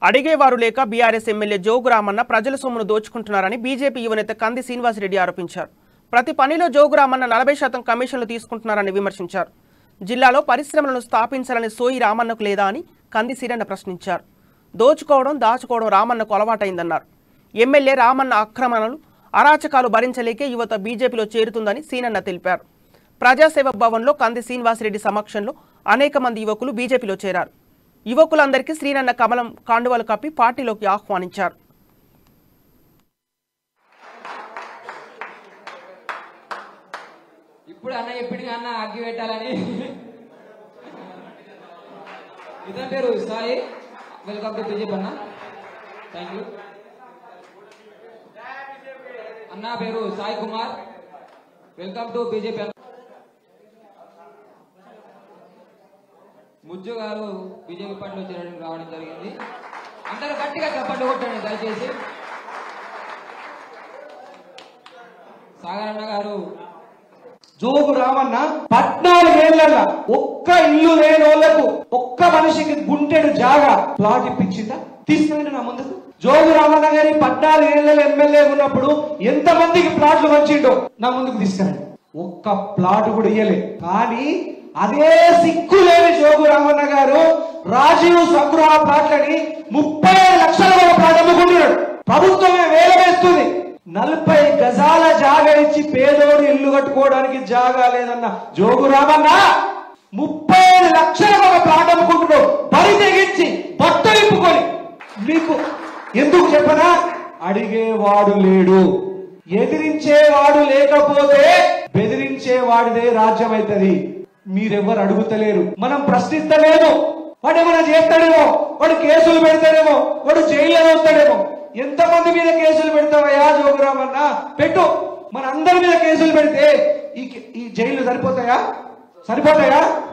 అడిగేవారు లేక BRS MLA Jogu Ramanna ప్రజల సొమ్మును దోచుకుంటున్నారని బీజేపీ యువనేత కంది శ్రీనివాసరెడ్డి ఆరోపించారు ప్రతి పనిలో జోగు రామన్న నలభై శాతం కమిషన్లు తీసుకుంటున్నారని విమర్శించారు జిల్లాలో పరిశ్రమలను స్థాపించాలని సోయి రామన్నకు లేదా అని కంది సీరన్న ప్రశ్నించారు దోచుకోవడం దాచుకోవడం రామన్నకు అలవాటైందన్నారు ఎమ్మెల్యే రామన్న ఆక్రమణలు అరాచకాలు భరించలేకే యువత బీజేపీలో చేరుతుందని సీనన్న తెలిపారు ప్రజాసేవ భవన్లో కంది శ్రీనివాసరెడ్డి సమక్షంలో అనేక మంది యువకులు బీజేపీలో చేరారు యువకులందరికీ శ్రీనన్న కమలం కాండువలు కప్పి పార్టీలోకి ఆహ్వానించారు ఇప్పుడు అన్న చెప్పింది అన్న అగ్గి పెట్టాలని ఇతని పేరు సాయి వెల్కమ్ టు బీజేపీ అన్న థ్యాంక్ యూ అన్న పేరు Sai Kumar welcome to BJP అన్న ముజ్జు గారు బీజేపీ పార్టీలో చేరడానికి రావడం జరిగింది అందరూ గట్టిగా చప్పట్లు కొట్టండి దయచేసి సాగర్ అన్న గారు జోగు రామన్న పద్నాలుగేళ్ల ఒక్క ఇల్లు లేని వాళ్ళకు ఒక్క మనిషికి గుంటెడు జాగా ప్లాట్ ఇప్పించిందా తీసుకురండి నా ముందుకు జోగు రామన్న గారి పద్నాలుగేళ్ల ఎమ్మెల్యే ఉన్నప్పుడు ఎంత మందికి ప్లాట్లు వచ్చిండో నా ముందుకు తీసుకురండి ఒక్క ప్లాట్ కూడా ఇయ్యలే కానీ అదే సిక్కు లేని జోగు రామన్న గారు రాజీవ్ సంగృహ ప్లాట్లని ముప్పై లక్షల వరకు ప్లాట్ అమ్ముకుంటున్నాడు ప్రభుత్వమే వేల వేస్తుంది నలభై గజాల జాగా ఇచ్చి పేదోడు ఇల్లు కట్టుకోవడానికి జాగా లేదన్న జోగు రామన్న ముప్పై ఐదు లక్షల ఒక ప్లాట్ అమ్ముకుంటున్నాడు బరి తెగించి బట్ట ఇప్పుకొని మీకు ఎందుకు చెప్పనా అడిగేవాడు లేడు ఎదిరించేవాడు లేకపోతే బెదిరించేవాడిదే రాజ్యం అవుతుంది మీరెవ్వరు అడుగుతలేరు మనం ప్రశ్నిస్తలేము వాడు ఏమైనా చేస్తాడేమో వాడు కేసులు పెడతాడేమో వాడు జైల్లో వస్తాడేమో ఎంతమంది మీద కేసులు పెడతావయ్యా జోగురామన్న పెట్టు మన అందరి మీద కేసులు పెడితే ఈ ఈ జైలు సరిపోతాయా సరిపోతాయా